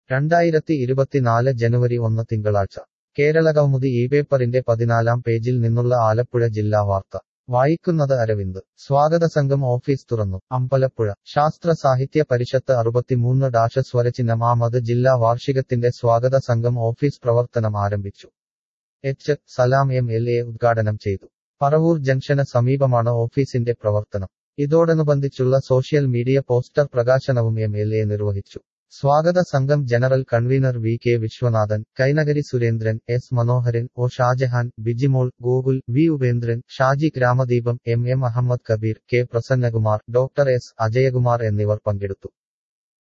രണ്ടായിരത്തി ഇരുപത്തിനാല് ജനുവരി ഒന്ന് തിങ്കളാഴ്ച കേരളകൗമുദി ഈ പേപ്പറിന്റെ പതിനാലാം പേജിൽ നിന്നുള്ള ആലപ്പുഴ ജില്ലാ വാർത്ത വായിക്കുന്നത് അരവിന്ദ് സ്വാഗത സംഘം ഓഫീസ് തുറന്നു അമ്പലപ്പുഴ ശാസ്ത്ര സാഹിത്യ പരിഷത്ത് അറുപത്തിമൂന്ന് ഡാഷ് സ്വരചിഹ്നം ആമത് ജില്ലാ വാർഷികത്തിന്റെ സ്വാഗത സംഘം ഓഫീസ് പ്രവർത്തനം ആരംഭിച്ചു H Salam M L A ഉദ്ഘാടനം ചെയ്തു പറവൂർ ജംഗ്ഷന് സമീപമാണ് ഓഫീസിന്റെ പ്രവർത്തനം ഇതോടനുബന്ധിച്ചുള്ള സോഷ്യൽ മീഡിയ പോസ്റ്റർ പ്രകാശനവും എം എൽ എ നിർവഹിച്ചു സ്വാഗത സംഘം general convener V K Viswanathan Kainakari Surendran S Manoharan O Shajahan Bijimol Gokul V Upendran Shaji Gramadeepam M M Ahammed Kabeer K Prasannakumar doctor S Ajayakumar എന്നിവർ പങ്കെടുത്തു